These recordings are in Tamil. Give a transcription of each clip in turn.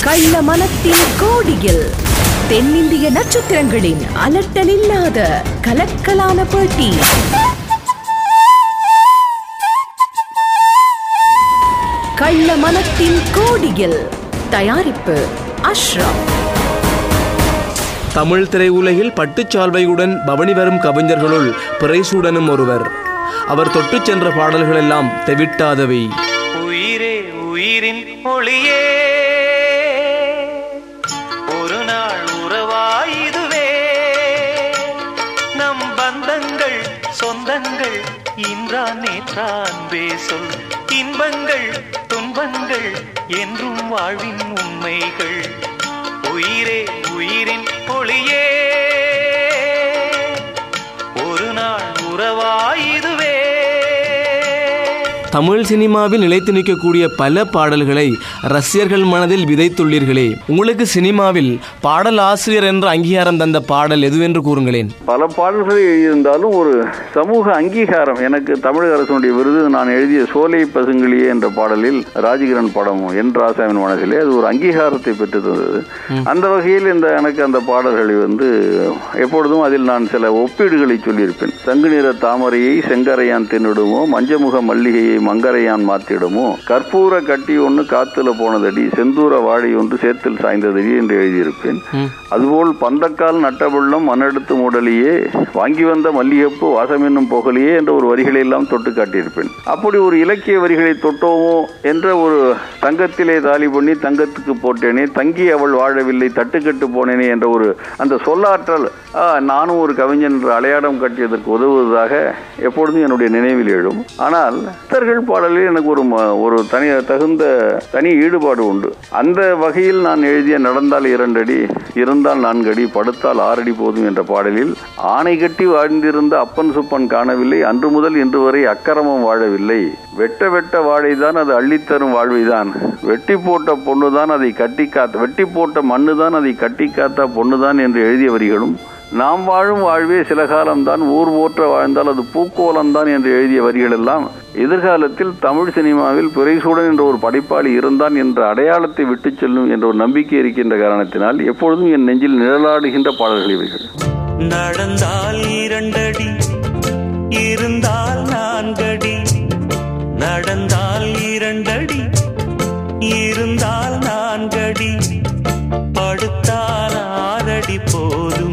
கள்ள மனத்தின் கோடியில் தென்னிந்திய நட்சத்திரங்களின் அலட்டலில்லாத கலக்கலான போட்டி கள்ள மனத்தின் கோடியில் தயாரிப்பு அஷ்ரப் தமிழ் திரையுலகில் பட்டுச்சால்வையுடன் பவனி வரும் கவிஞர்களுள் பிறைசூடனும் ஒருவர் அவர் தொட்டுச் சென்ற பாடல்களெல்லாம் தெவிட்டாதவை உயிரே உயிரின் ஒளியே ஒரு நாள் உறவாயுதுவே நம் பந்தங்கள் சொந்தங்கள் இன்றான் நேற்றான் பேசொல் இன்பங்கள் துன்பங்கள் என்றும் வாழ்வின் உண்மைகள் உயிரே உயிரின் ஒளியே ஒரு நாள் உறவாயுதுவே தமிழ் சினிமாவில் நிலைத்து நிற்கக்கூடிய பல பாடல்களை ரசிகர்கள் மனதில் விதைத்துள்ளீர்களே உங்களுக்கு சினிமாவில் பாடல் ஆசிரியர் என்ற அங்கீகாரம் தந்த பாடல் எதுவென்று கூறுங்களேன் பல பாடல்கள் எழுதியிருந்தாலும் ஒரு சமூக அங்கீகாரம் எனக்கு தமிழக அரசனுடைய விருது நான் எழுதிய சோலை பசுங்கிளியே என்ற பாடலில் ராஜகிரண் படம் என் ராசாவின் மனசிலே அது ஒரு அங்கீகாரத்தை பெற்று தந்தது அந்த வகையில் இந்த எனக்கு அந்த பாடல்களை வந்து எப்பொழுதும் அதில் நான் சில ஒப்பீடுகளை சொல்லியிருப்பேன் தங்கு நிற தாமரையை செங்கரையான் தின்னிடுமோ மஞ்சமுக மல்லிகையை மங்கரையான் மாத்திடுமோ கற்பூர கட்டி ஒன்று காத்துல போனதடி செந்தூர வாழை ஒன்று சேத்தில் சாய்ந்ததடி என்று எழுதியிருப்பேன் அதுபோல் பந்தக்கால் நட்டபுள்ளம் மண்ணெடுத்து மூடலியே வாங்கி வந்த மல்லிகைப்பூ வாசம் என்னும் புகழியே என்ற ஒரு வரிகளை எல்லாம் தொட்டு காட்டியிருப்பேன் அப்படி ஒரு இலக்கிய வரிகளை தொட்டோமோ என்ற ஒரு தங்கத்திலே தாலி பண்ணி தங்கத்துக்கு போட்டேனே தங்கி அவள் வாழவில்லை தட்டுக்கட்டு போனேனே என்ற ஒரு அந்த சொல்லாற்றல் ஆ, நானும் ஒரு கவிஞன் என்று அடையாளம் கட்டியதற்கு உதவுவதாக எப்பொழுதும் என்னுடைய நினைவில் எழும் ஆனால் சித்தர்கள் பாடலில் எனக்கு ஒரு ம- ஒரு தனி தகுந்த தனி ஈடுபாடு உண்டு அந்த வகையில் நான் எழுதிய நடந்தால் இரண்டடி இருந்தால் நான்கடி படுத்தால் ஆறடி போதும் என்ற பாடலில் ஆணை கட்டி வாழ்ந்திருந்த அப்பன் சுப்பன் காணவில்லை அன்று முதல் இன்று வரை அக்கிரமம் வாழவில்லை வெட்ட வெட்ட வாழைதான் அது அள்ளித்தரும் வாழ்வைதான் வெட்டி போட்ட பொண்ணுதான் அதை கட்டி காத்த வெட்டி போட்ட மண்ணுதான் அதை கட்டி காத்த பொண்ணுதான் என்று எழுதிய வரிகளும் நாம் வாழும் வாழ்வே சில காலம்தான் ஊர் போற்ற வாழ்ந்தால் அது பூக்கோலம்தான் என்று எழுதிய வரிகள் எல்லாம் எதிர்காலத்தில் தமிழ் சினிமாவில் பிறைசூடன் என்ற ஒரு படைப்பாளி இருந்தான் என்ற அடையாளத்தை விட்டுச் செல்லும் என்ற ஒரு நம்பிக்கை இருக்கின்ற காரணத்தினால் எப்பொழுதும் என் நெஞ்சில் நிழலாடுகின்ற பாடல்கள் இவைகள் நடந்தால் இரண்டடி இருந்தால் நான்கடி நடந்தால் இரண்டடி இருந்தால் நான்கடி படுத்தால் ஆறடி போதும்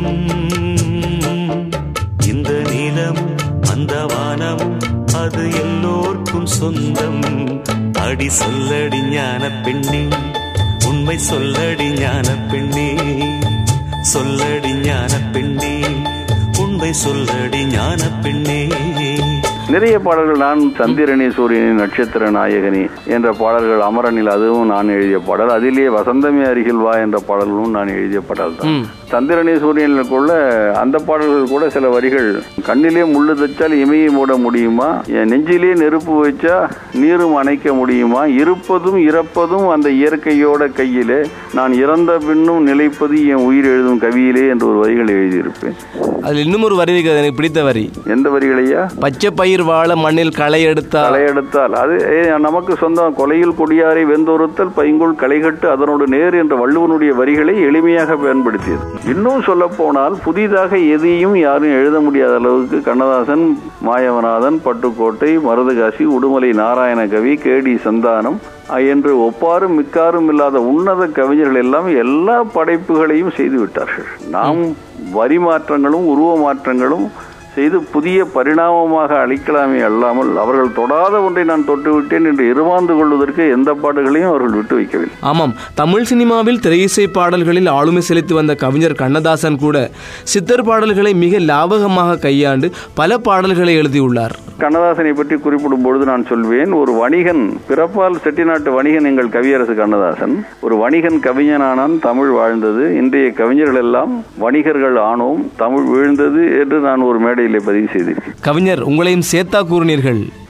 இந்த நிலமும் அந்த வானமும் அது எல்லோர்க்கும் சொந்தம் அடி சொல்லடி ஞான பெண்ணே உண்மை சொல்லடி ஞான பெண்ணே சொல்லடி ஞான பெண்ணே உண்மை சொல்லடி ஞான பெண்ணே நிறைய பாடல்கள் நான் சந்திரனே சூரியனின் நட்சத்திர நாயகனி என்ற பாடல்கள் அமரனில் அதுவும் நான் எழுதிய பாடல் அதிலேயே வசந்தமே அருகில் வா என்ற பாடலும் நான் எழுதிய பாடல் தான் சந்திரனே சூரியனுக்குள்ள அந்த பாடல்கள் கூட சில வரிகள் கண்ணிலே முள்ளு தச்சால் இமையை மூட முடியுமா என் நெஞ்சிலே நெருப்பு வச்சா நீரும் அணைக்க முடியுமா இருப்பதும் இறப்பதும் அந்த இயற்கையோட கையிலே நான் இறந்த பின்னும் நிலைப்பது என் உயிர் எழுதும் கவியிலே என்று ஒரு வரிகள் எழுதியிருப்பேன் அதில் இன்னும் ஒரு வரி இருக்கிறது எனக்கு பிடித்த வரி எந்த வரிகளையா பச்சை பயிர் வாழ மண்ணில் களை எடுத்தால் களையெடுத்தால் அது ஏ, நமக்கு சொந்தம் கொலையில் கொடியாரை வெந்தொருத்தல் பைங்குள் களைகட்டு அதனோடு நேர் என்ற வள்ளுவனுடைய வரிகளை எளிமையாக பயன்படுத்தியது இன்னும் சொல்ல போனால் புதிதாக எதையும் யாரும் எழுத முடியாத அளவுக்கு கண்ணதாசன் மாயவநாதன் பட்டுக்கோட்டை மருதகாசி உடுமலை நாராயண கவி கேடி சந்தானம் அஹ், என்று ஒப்பாரும் மிக்காரும் இல்லாத உன்னத கவிஞர்கள் எல்லாம் எல்லா படைப்புகளையும் செய்து விட்டார்கள் நாம் வரி மாற்றங்களும் உருவ மாற்றங்களும் செய்து புதிய பரிணாமமாக அளிக்கலாமே அல்லாமல் அவர்கள் தொடாத ஒன்றை நான் தொட்டு விட்டேன் என்று இருமாந்து கொள்வதற்கு எந்த பாடுகளையும் அவர்கள் விட்டு வைக்கவில்லை ஆமாம் தமிழ் சினிமாவில் திரையிசை பாடல்களில் ஆளுமை செலுத்தி வந்த கவிஞர் கண்ணதாசன் கூட சித்தர் பாடல்களை மிக லாபகமாக கையாண்டு பல பாடல்களை எழுதியுள்ளார் கண்ணதாசனை பற்றி குறிப்பிடும் பொழுது நான் சொல்வேன் ஒரு வணிகன் பிறப்பால் செட்டிநாட்டு வணிகன் எங்கள் கவியரசு கண்ணதாசன் ஒரு வணிகன் கவிஞனானான் தமிழ் வாழ்ந்தது இன்றைய கவிஞர்கள் எல்லாம் வணிகர்கள் ஆனோம் தமிழ் வீழ்ந்தது என்று நான் ஒரு மேடையிலே பதிவு செய்திருக்கேன் கவிஞர் உங்களையும் சேத்தா கூறினீர்கள்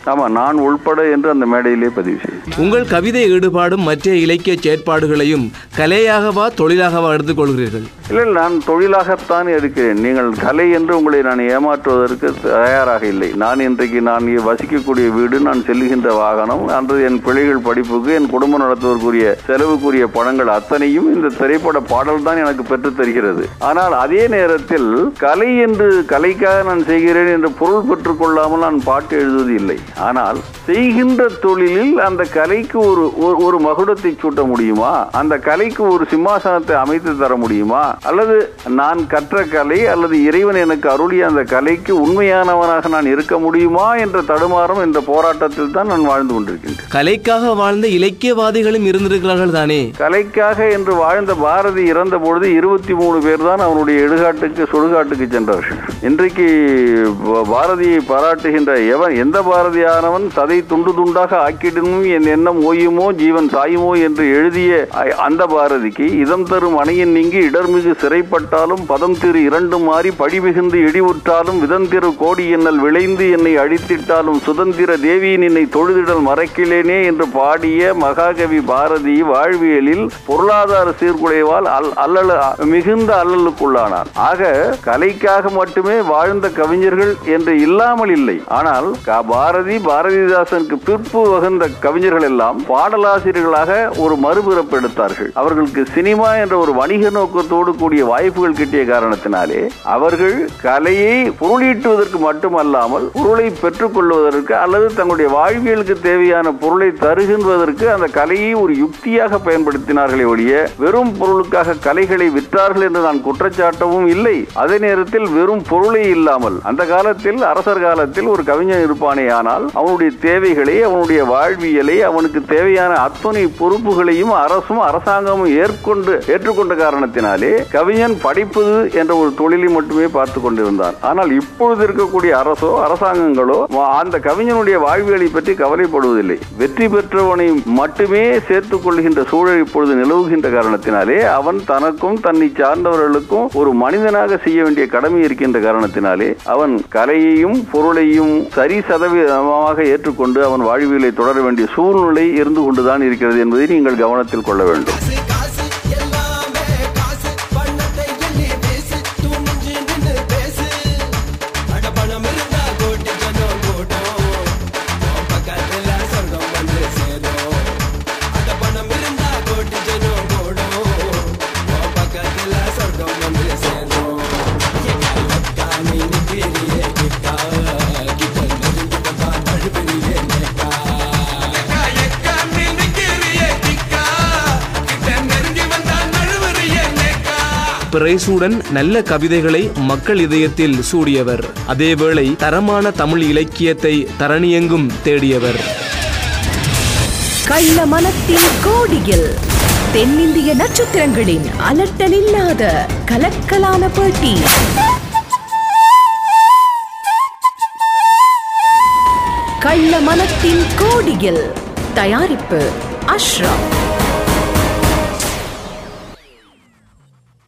ஆமா நான் உள்பட என்று அந்த மேடையிலே பதிவு செய்தேன் உங்கள் கவிதை ஈடுபாடும் மற்ற இலக்கிய செயற்பாடுகளையும் கலையாகவா தொழிலாகவா எடுத்துக்கொள்கிறீர்கள் இல்லை இல்லை, நான் தொழிலாகத்தான் எடுக்கிறேன் நீங்கள் கலை என்று உங்களை நான் ஏமாற்றுவதற்கு தயாராக இல்லை நான் இன்றைக்கு நான் இ- வசிக்கக்கூடிய வீடு நான் செல்லுகின்ற வாகனம் அன்று என் பிள்ளைகள் படிப்புக்கு என் குடும்பம் நடத்துவதற்குரிய செலவுக்குரிய பணங்கள் அத்தனையும் இந்த திரைப்பட பாடல் தான் எனக்கு பெற்றுத் தருகிறது ஆனால் அதே நேரத்தில் கலை என்று கலைக்காக நான் செய்கிறேன் என்று பொருள் பெற்றுக் கொள்ளாமல் நான் பாட்டு எழுதுவது இல்லை ஆனால் செய்கின்ற தொழிலில் அந்த கலைக்கு ஒரு ஒரு- ஒரு மகுடத்தை சூட்ட முடியுமா அந்த கலைக்கு ஒரு சிம்மாசனத்தை அமைத்து தர முடியுமா அல்லது நான் கற்ற கலை அல்லது இறைவன் எனக்கு அருளிய அந்த கலைக்கு உண்மையானவனாக நான் இருக்க முடியுமா என்ற தடுமாறும் இந்த போராட்டத்தில் தான் நான் வாழ்ந்து கொண்டிருக்கின்றேன் கலைக்காக வாழ்ந்த இலக்கியவாதிகளும் இருந்திருக்கிறார்கள் தானே கலைக்காக என்று வாழ்ந்த பாரதி இறந்த பொழுது இருபத்தி மூணு பேர் தான் அவனுடைய இடுகாட்டுக்கு சுடுகாட்டுக்கு சென்றார்கள் இன்றைக்கு ப- பாரதியை பாராட்டுகின்ற எவன் எந்த பாரதியானவன் சதை துண்டு துண்டாக ஆக்கிடணும் என் எண்ணம் ஓயுமோ ஜீவன் சாயுமோ என்று எழுதிய அ- அந்த பாரதிக்கு இதம் தரும் அணையின் நீங்கி இடர்மிகு சிறைப்பட்டாலும் பதம் திரு இரண்டு மாறி படி மிகுந்து இடிவுற்றாலும் விதந்திரு கோடி எண்ணல் விளைந்து என்னை அழித்திட்டாலும் சுதந்திர தேவியின் என்னை தொழுதிடல் மறக்கிலேனே என்று பாடிய மகாகவி பாரதி வாழ்வியலில் பொருளாதார சீர்குலைவால் அல் அல்லல் மிகுந்த அல்லலுக்குள்ளானார் ஆக கலைக்காக மட்டுமே வாழ்ந்த கவிஞர்கள் என்று இல்லாமல் இல்லை ஆனால் க- பாரதி பாரதிதாசனுக்கு பிற்பு வகுந்த கவிஞர்கள் எல்லாம் பாடலாசிரியர்களாக ஒரு மறுபிறப்பு எடுத்தார்கள் அவர்களுக்கு சினிமா என்ற ஒரு வணிக நோக்கத்தோடு கூடிய வாய்ப்புகள் கிட்டிய காரணத்தினாலே அவர்கள் கலையை பொருளீட்டுவதற்கு மட்டுமல்லாமல் பொருளை பெற்றுக் கொள்வதற்கு அல்லது தங்களுடைய வாழ்வியலுக்கு தேவையான பொருளை தருகின்றதற்கு அந்த கலையை ஒரு யுக்தியாக பயன்படுத்தினார்களே ஒழிய வெறும் பொருளுக்காக கலைகளை விற்றார்கள் என்று நான் குற்றச்சாட்டவும் இல்லை அதே நேரத்தில் வெறும் பொருளே இல்லாமல் அந்த காலத்தில் அரசர் காலத்தில் ஒரு கவிஞன் இருப்பானே ஆனால் அவனுடைய தேவைகளை அவனுடைய வாழ்வியலை அவனுக்கு தேவையான அத்தனை பொறுப்புகளையும் அரசும் அரசாங்கமும் ஏற்கொண்டு ஏற்றுக்கொண்ட காரணத்தினாலே கவிஞன் படிப்பது என்ற ஒரு தொழிலை மட்டுமே பார்த்து கொண்டிருந்தான் ஆனால் இப்பொழுது இருக்கக்கூடிய அரசோ அரசாங்கங்களோ வ- அந்த கவிஞனுடைய வாழ்வியலை பற்றி கவலைப்படுவதில்லை வெற்றி பெற்றவனை மட்டுமே சேர்த்துக் கொள்கின்ற சூழல் இப்பொழுது நிலவுகின்ற காரணத்தினாலே அவன் தனக்கும் தன்னை சார்ந்தவர்களுக்கும் ஒரு மனிதனாக செய்ய வேண்டிய கடமை இருக்கின்ற காரணத்தினாலே அவன் கலையையும் பொருளையும் சரி சதவீதமாக ஏற்றுக்கொண்டு அவன் வாழ்வியலை தொடர வேண்டிய சூழ்நிலை இருந்து கொண்டுதான் இருக்கிறது என்பதை நீங்கள் கவனத்தில் கொள்ள வேண்டும் காசு காசு எல்லாமே காசு பணத்தை எண்ணி பேசு துணிஞ்சு நின்னு பேசு அட பணம் இருந்தா கோட்டி ஜனம் கூட்டம் உன் பக்கத்துல சொர்க்கம் வந்து சேரும் அட பணம் இருந்தா கோட்டி ஜனம் கூடும் உன் பக்கத்துல சொர்க்கம் வந்து சேரும் எக்கா லக்கா நீ பெரிய கிக்கா கிட்ட நெருங்கி வந்தா தழுவெறியே நேக்கா எக்கா எக்கா நீ நிக்கிறிய கிக்கா கிட்ட நெருங்கி வந்தா நழுவுறிய நேக்கா பிரைசுடன் நல்ல கவிதைகளை மக்கள் இதயத்தில் சூடியவர் அதேவேளை தரமான தமிழ் இலக்கியத்தை தரணியெங்கும் தேடியவர் கள்ள மனத்தின் கோடியில் தென்னிந்திய நட்சத்திரங்களின் அலட்டலில்லாத கலக்கலான பேட்டி கள்ள மனத்தின் கோடியில் தயாரிப்பு அஷ்ரப்